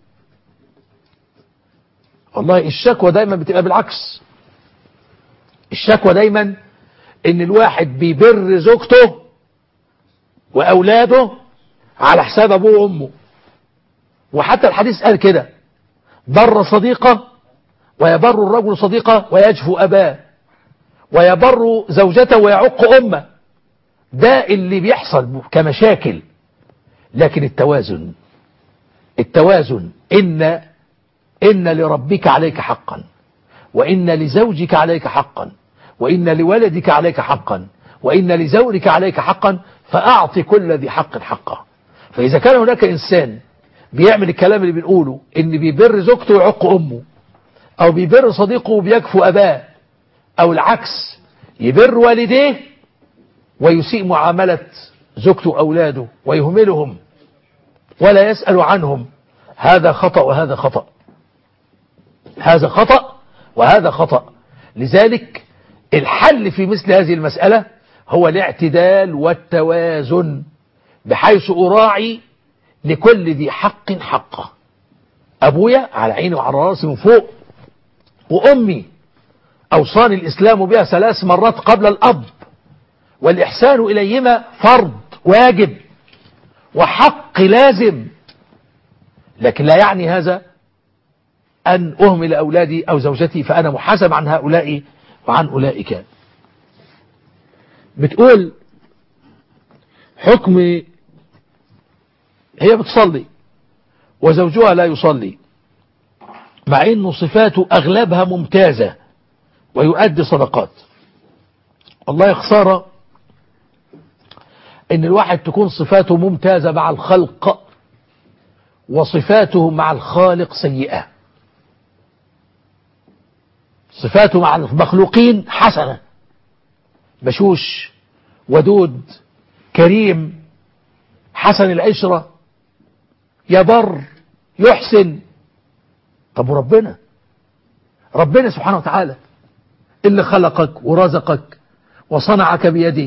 والله الشكوى دايما بتبقى بالعكس الشكوى دايما ان الواحد بيبر زوجته واولاده على حساب ابوه وامه وحتى الحديث قال كده بر صديقه ويبر الرجل صديقه ويجفو اباه ويبر زوجته ويعق امه ده اللي بيحصل كمشاكل لكن التوازن التوازن إن إن لربك عليك حقا وإن لزوجك عليك حقا وإن لولدك عليك حقا وإن لزوجك عليك حقا فأعطي كل ذي حق حقه فإذا كان هناك إنسان بيعمل الكلام اللي بنقوله إن بيبر زوجته ويعق أمه أو بيبر صديقه وبيكفو أباه أو العكس يبر والديه ويسيء معاملة زوجته وأولاده ويهملهم ولا يسأل عنهم هذا خطأ وهذا خطأ هذا خطأ وهذا خطأ لذلك الحل في مثل هذه المسألة هو الاعتدال والتوازن بحيث أراعي لكل ذي حق حقه أبويا على عيني وعلى راسي من فوق وأمي أوصاني الإسلام بها ثلاث مرات قبل الأب والإحسان إليهما فرض واجب وحق لازم لكن لا يعني هذا أن أهمل أولادي أو زوجتي فأنا محاسب عن هؤلاء وعن أولئك بتقول حكم هي بتصلي وزوجها لا يصلي مع أن صفاته أغلبها ممتازة ويؤدي صدقات والله خسارة ان الواحد تكون صفاته ممتازة مع الخلق وصفاته مع الخالق سيئة صفاته مع المخلوقين حسنة بشوش ودود كريم حسن العشرة يبر يحسن طب وربنا ربنا سبحانه وتعالى اللي خلقك ورزقك وصنعك بيده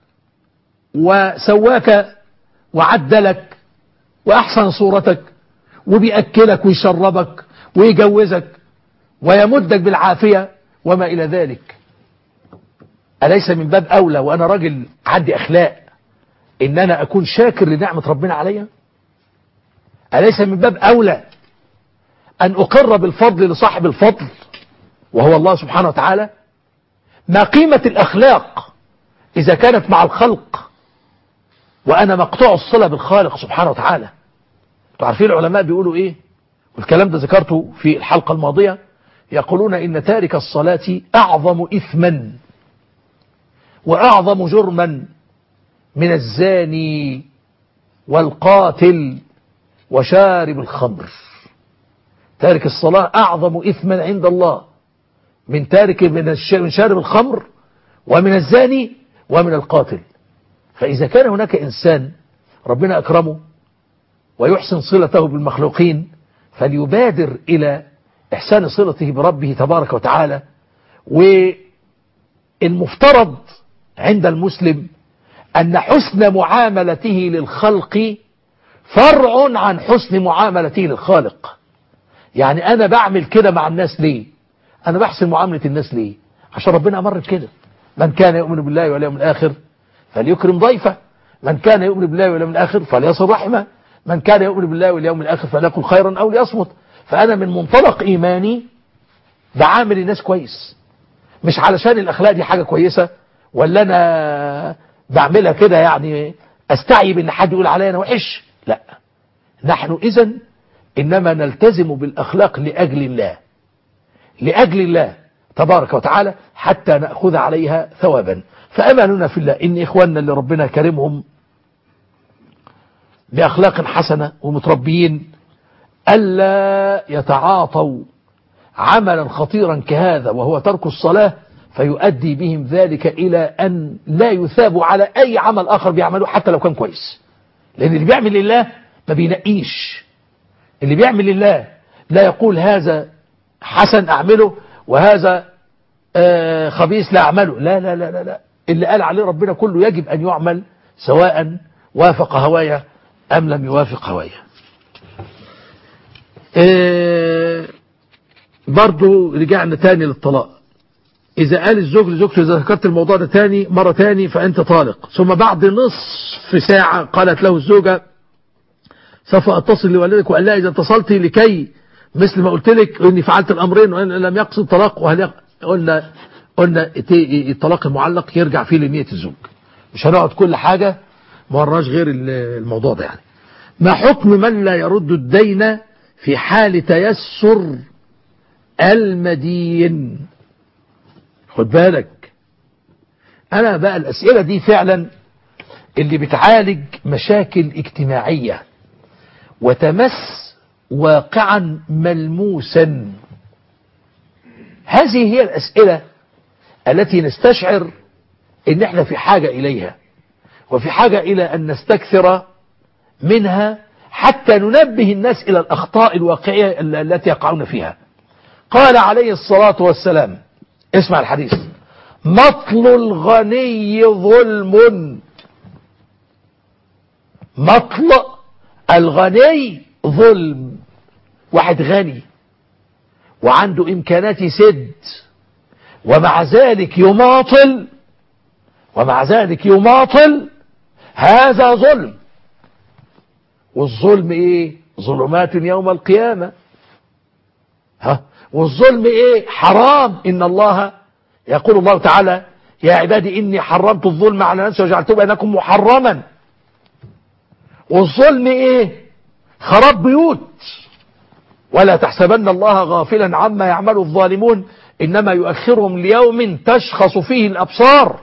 وسواك وعدلك وأحسن صورتك وبيأكلك ويشربك ويجوزك ويمدك بالعافية وما إلى ذلك أليس من باب أولى وأنا راجل عندي أخلاق إن أنا أكون شاكر لنعمة ربنا عليا أليس من باب أولى أن أقر بالفضل لصاحب الفضل وهو الله سبحانه وتعالى ما قيمة الأخلاق إذا كانت مع الخلق وأنا مقطوع الصلة بالخالق سبحانه وتعالى تعرفين العلماء بيقولوا إيه والكلام ده ذكرته في الحلقة الماضية يقولون إن تارك الصلاة أعظم إثما وأعظم جرما من الزاني والقاتل وشارب الخمر تارك الصلاة أعظم إثما عند الله من تارك من من شارب الخمر ومن الزاني ومن القاتل فإذا كان هناك إنسان ربنا أكرمه ويحسن صلته بالمخلوقين فليبادر إلى إحسان صلته بربه تبارك وتعالى والمفترض عند المسلم أن حسن معاملته للخلق فرع عن حسن معاملته للخالق يعني أنا بعمل كده مع الناس ليه أنا بحسن معاملة الناس ليه عشان ربنا أمر بكده من كان يؤمن بالله واليوم الآخر فليكرم ضيفه من كان يؤمن بالله واليوم الآخر فليصل رحمه من كان يؤمن بالله واليوم الآخر فليقل خيرا أو ليصمت فأنا من منطلق إيماني بعامل الناس كويس مش علشان الأخلاق دي حاجة كويسة ولا أنا بعملها كده يعني أستعيب إن حد يقول عليا أنا وحش لا نحن إذا إنما نلتزم بالأخلاق لأجل الله لأجل الله تبارك وتعالى حتى نأخذ عليها ثوابا فأماننا في الله إن إخواننا اللي ربنا كرمهم بأخلاق حسنة ومتربيين ألا يتعاطوا عملا خطيرا كهذا وهو ترك الصلاة فيؤدي بهم ذلك إلى أن لا يثابوا على أي عمل آخر بيعملوه حتى لو كان كويس لأن اللي بيعمل لله ما بينقيش اللي بيعمل لله لا يقول هذا حسن أعمله وهذا آه خبيث لا أعمله لا لا لا لا, لا. اللي قال عليه ربنا كله يجب أن يعمل سواء وافق هوايا أم لم يوافق هوايا آه برضو رجعنا تاني للطلاق إذا قال الزوج لزوجته إذا ذكرت الموضوع ده تاني مرة تاني فأنت طالق ثم بعد نصف ساعة قالت له الزوجة سوف أتصل لوالدك وقال لها إذا اتصلت لكي مثل ما قلت لك إني فعلت الأمرين وإن لم يقصد طلاق وهل يق... قلنا قلنا الطلاق المعلق يرجع فيه لنية الزوج مش هنقعد كل حاجة ما وراش غير الموضوع ده يعني ما حكم من لا يرد الدين في حال تيسر المدين خد بالك انا بقى الاسئلة دي فعلا اللي بتعالج مشاكل اجتماعية وتمس واقعا ملموسا هذه هي الاسئلة التي نستشعر ان احنا في حاجة اليها وفي حاجة الى ان نستكثر منها حتى ننبه الناس الى الاخطاء الواقعية التي يقعون فيها قال عليه الصلاة والسلام اسمع الحديث مطل الغني ظلم مطل الغني ظلم واحد غني وعنده امكانات يسد ومع ذلك يماطل ومع ذلك يماطل هذا ظلم والظلم ايه ظلمات يوم القيامة ها والظلم ايه حرام ان الله يقول الله تعالى يا عبادي اني حرمت الظلم على نفسي وجعلته بينكم محرما والظلم ايه خراب بيوت ولا تحسبن الله غافلا عما يعمل الظالمون انما يؤخرهم ليوم تشخص فيه الابصار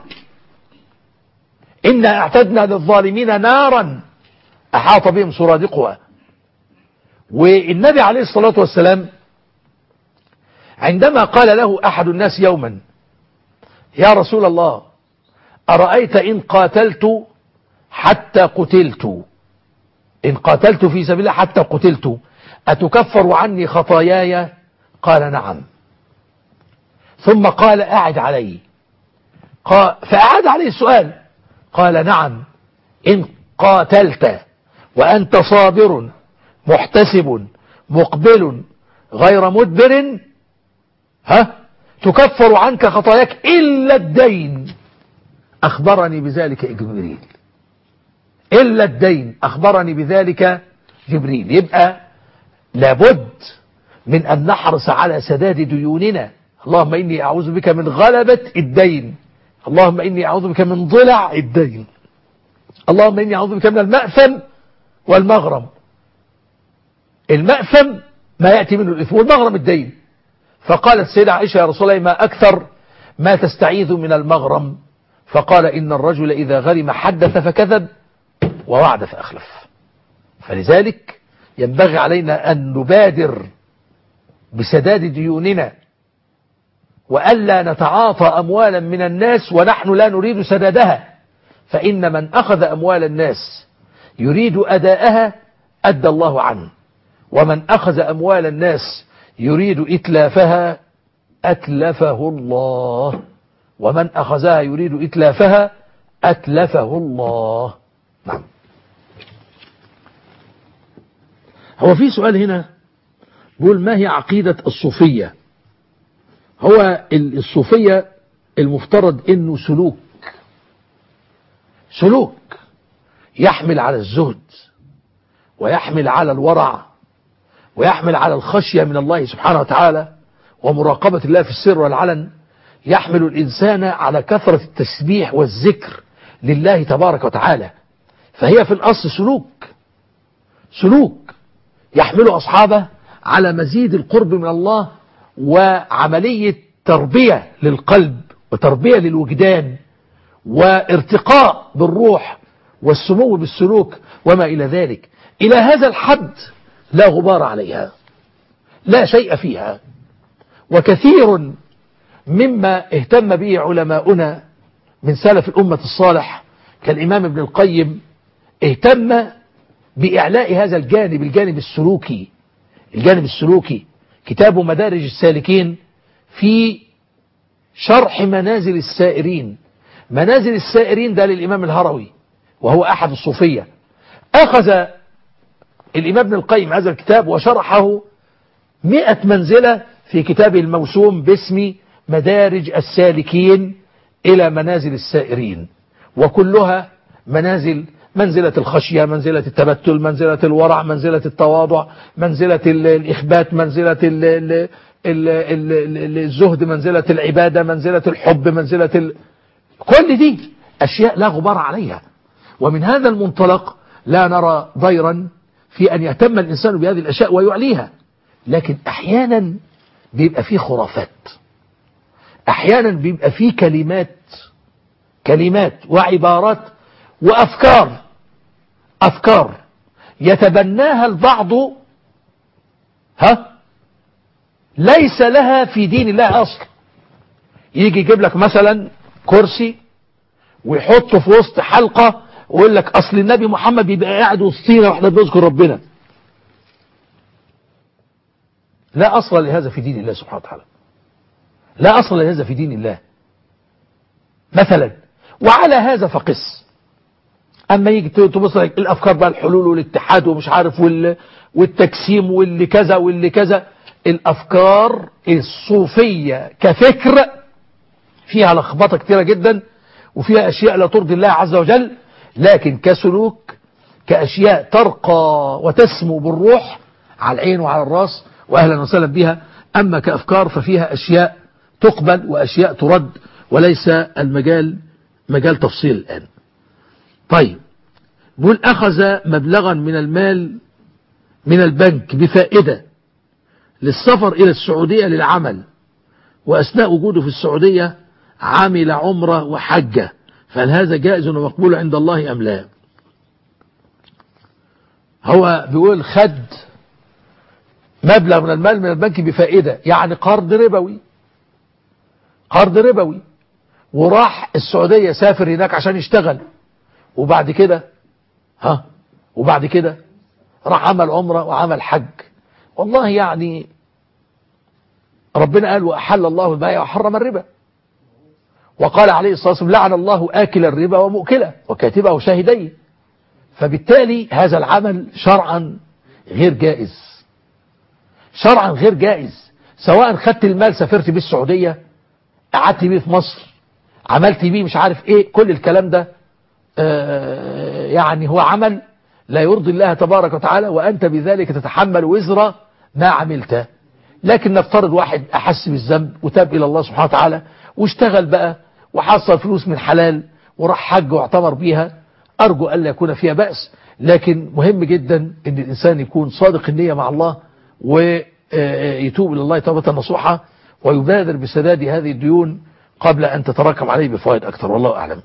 انا اعتدنا للظالمين نارا احاط بهم سرادقها والنبي عليه الصلاة والسلام عندما قال له أحد الناس يوما يا رسول الله أرأيت إن قاتلت حتى قتلت إن قاتلت في سبيل الله حتى قتلت أتكفر عني خطاياي قال نعم ثم قال أعد علي قال فأعاد عليه السؤال قال نعم إن قاتلت وأنت صابر محتسب مقبل غير مدبر ها تكفر عنك خطاياك إلا الدين أخبرني بذلك جبريل إلا الدين أخبرني بذلك جبريل يبقى لابد من أن نحرص على سداد ديوننا اللهم إني أعوذ بك من غلبة الدين اللهم إني أعوذ بك من ضلع الدين اللهم إني أعوذ بك من المأثم والمغرم المأثم ما يأتي منه الإثم والمغرم الدين فقالت سيدة عائشة يا رسول الله ما أكثر ما تستعيذ من المغرم فقال إن الرجل إذا غرم حدث فكذب ووعد فأخلف فلذلك ينبغي علينا أن نبادر بسداد ديوننا وألا نتعاطى أموالا من الناس ونحن لا نريد سدادها فإن من أخذ أموال الناس يريد أداءها أدى الله عنه ومن أخذ أموال الناس يريد إتلافها أتلفه الله ومن أخذها يريد إتلافها أتلفه الله نعم هو في سؤال هنا بيقول ما هي عقيدة الصوفية هو الصوفية المفترض انه سلوك سلوك يحمل على الزهد ويحمل على الورع ويحمل على الخشية من الله سبحانه وتعالى ومراقبة الله في السر والعلن يحمل الإنسان على كثرة التسبيح والذكر لله تبارك وتعالى فهي في الأصل سلوك سلوك يحمل أصحابه على مزيد القرب من الله وعملية تربية للقلب وتربية للوجدان وارتقاء بالروح والسمو بالسلوك وما إلى ذلك إلى هذا الحد لا غبار عليها لا شيء فيها وكثير مما اهتم به علماؤنا من سلف الأمة الصالح كالإمام ابن القيم اهتم بإعلاء هذا الجانب الجانب السلوكي الجانب السلوكي كتاب مدارج السالكين في شرح منازل السائرين منازل السائرين ده للإمام الهروي وهو أحد الصوفية أخذ الإمام ابن القيم هذا الكتاب وشرحه مئة منزلة في كتابه الموسوم باسم مدارج السالكين إلى منازل السائرين وكلها منازل منزلة الخشية منزلة التبتل منزلة الورع منزلة التواضع منزلة الإخبات منزلة ال ال ال ال الزهد منزلة العبادة منزلة الحب منزلة ال... كل دي أشياء لا غبار عليها ومن هذا المنطلق لا نرى ضيرا في أن يهتم الإنسان بهذه الأشياء ويعليها لكن أحيانا بيبقى فيه خرافات أحيانا بيبقى فيه كلمات كلمات وعبارات وأفكار أفكار يتبناها البعض ها ليس لها في دين الله أصل يجي يجيب لك مثلا كرسي ويحطه في وسط حلقة ويقول لك أصل النبي محمد بيبقى قاعد وسطينا واحنا بنذكر ربنا لا أصل لهذا في دين الله سبحانه وتعالى لا أصل لهذا في دين الله مثلا وعلى هذا فقس أما يجي تبص لك الأفكار بقى الحلول والاتحاد ومش عارف وال والتجسيم واللي كذا واللي كذا الأفكار الصوفية كفكر فيها لخبطة كتيرة جدا وفيها أشياء لا ترضي الله عز وجل لكن كسلوك كأشياء ترقى وتسمو بالروح على العين وعلى الراس وأهلا وسهلا بها أما كأفكار ففيها أشياء تقبل وأشياء ترد وليس المجال مجال تفصيل الآن طيب بيقول أخذ مبلغا من المال من البنك بفائدة للسفر إلى السعودية للعمل وأثناء وجوده في السعودية عمل عمرة وحجة فهل هذا جائز ومقبول عند الله أم لا هو بيقول خد مبلغ من المال من البنك بفائدة يعني قرض ربوي قرض ربوي وراح السعودية سافر هناك عشان يشتغل وبعد كده ها وبعد كده راح عمل عمرة وعمل حج والله يعني ربنا قال وأحل الله البيع وحرم الربا وقال عليه الصلاة والسلام لعن الله آكل الربا ومؤكله وكاتبه شاهدين فبالتالي هذا العمل شرعا غير جائز شرعا غير جائز سواء خدت المال سافرت بيه السعودية قعدت بيه في مصر عملت بيه مش عارف ايه كل الكلام ده آه يعني هو عمل لا يرضي الله تبارك وتعالى وأنت بذلك تتحمل وزر ما عملته لكن نفترض واحد أحس بالذنب وتاب إلى الله سبحانه وتعالى واشتغل بقى وحصل فلوس من حلال وراح حج واعتمر بيها أرجو ألا يكون فيها بأس لكن مهم جدا أن الإنسان يكون صادق النية مع الله ويتوب إلى الله توبة نصوحة ويبادر بسداد هذه الديون قبل أن تتراكم عليه بفوائد أكثر والله أعلم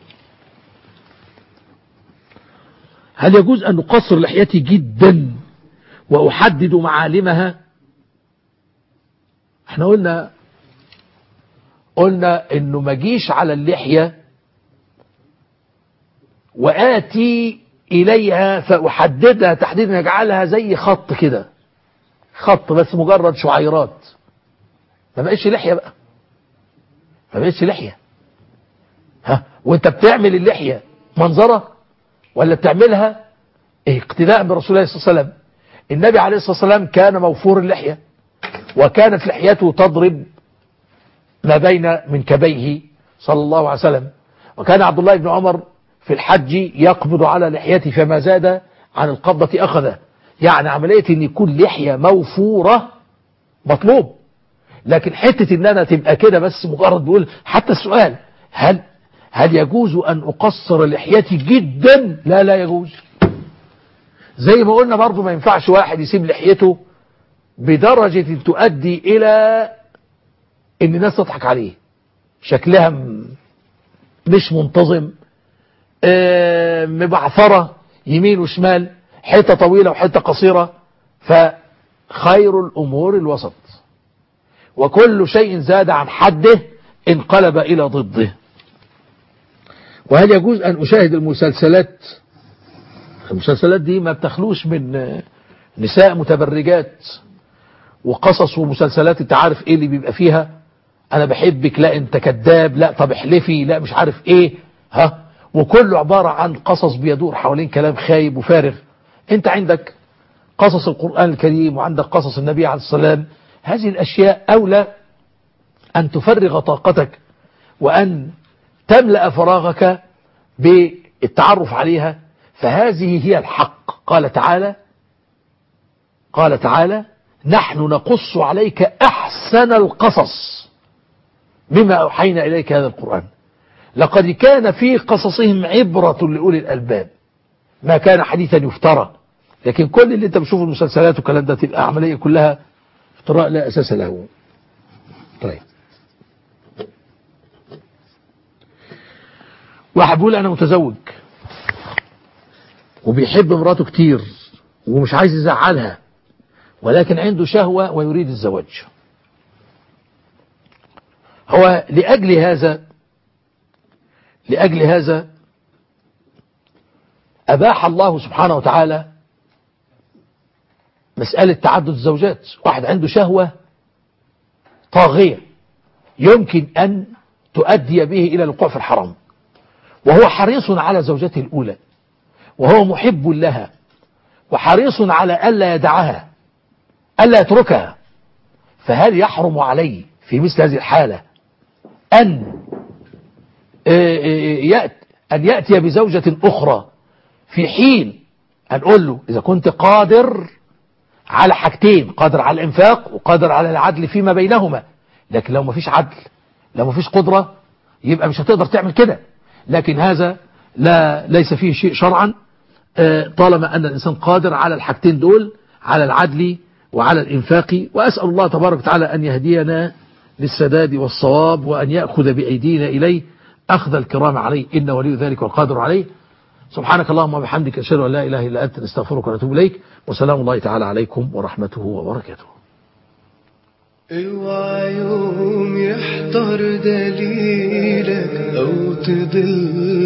هل يجوز أن نقصر لحيتي جدا وأحدد معالمها احنا قلنا قلنا انه ما جيش على اللحية وآتي إليها فأحددها تحديدا يجعلها زي خط كده خط بس مجرد شعيرات ما بقتش لحية بقى ما بقتش لحية ها وانت بتعمل اللحية منظرة ولا بتعملها اقتداء برسول الله صلى الله عليه وسلم النبي عليه الصلاة والسلام كان موفور اللحية وكانت لحيته تضرب ما بين منكبيه صلى الله عليه وسلم وكان عبد الله بن عمر في الحج يقبض على لحيته فما زاد عن القبضة أخذه يعني عملية ان يكون لحية موفورة مطلوب لكن حتة ان انا تبقى كده بس مجرد بقول حتى السؤال هل هل يجوز ان اقصر لحيتي جدا لا لا يجوز زي ما قلنا برضو ما ينفعش واحد يسيب لحيته بدرجة تؤدي الى ان الناس تضحك عليه شكلها م- مش منتظم آه، مبعثرة يمين وشمال حتة طويلة وحتة قصيرة فخير الأمور الوسط وكل شيء زاد عن حده انقلب إلى ضده وهل يجوز أن أشاهد المسلسلات المسلسلات دي ما بتخلوش من آه، نساء متبرجات وقصص ومسلسلات انت عارف ايه اللي بيبقى فيها انا بحبك لا انت كذاب لا طب احلفي لا مش عارف ايه ها وكله عبارة عن قصص بيدور حوالين كلام خايب وفارغ انت عندك قصص القرآن الكريم وعندك قصص النبي عليه السلام هذه الأشياء أولى أن تفرغ طاقتك وأن تملأ فراغك بالتعرف عليها فهذه هي الحق قال تعالى قال تعالى نحن نقص عليك أحسن القصص بما أوحينا إليك هذا القرآن لقد كان في قصصهم عبرة لأولي الألباب ما كان حديثا يفترى لكن كل اللي انت بتشوفه المسلسلات والكلام ده تبقى عملية كلها افتراء لا أساس له طيب واحد بيقول أنا متزوج وبيحب مراته كتير ومش عايز يزعلها ولكن عنده شهوة ويريد الزواج هو لأجل هذا لأجل هذا أباح الله سبحانه وتعالى مسألة تعدد الزوجات واحد عنده شهوة طاغية يمكن أن تؤدي به إلى الوقوع في الحرام وهو حريص على زوجته الأولى وهو محب لها وحريص على ألا يدعها ألا يتركها فهل يحرم عليه في مثل هذه الحالة أن يأتي أن يأتي بزوجة أخرى في حين أن أقول له إذا كنت قادر على حاجتين قادر على الإنفاق وقادر على العدل فيما بينهما لكن لو ما فيش عدل لو ما فيش قدرة يبقى مش هتقدر تعمل كده لكن هذا لا ليس فيه شيء شرعا طالما أن الإنسان قادر على الحاجتين دول على العدل وعلى الإنفاق وأسأل الله تبارك وتعالى أن يهدينا للسداد والصواب وأن يأخذ بأيدينا إليه أخذ الكرام عليه إن ولي ذلك والقادر عليه سبحانك اللهم وبحمدك أشهد أن لا إله إلا أنت نستغفرك ونتوب إليك وسلام الله تعالى عليكم ورحمته وبركاته اوعى يوم يحضر دليلك او تضل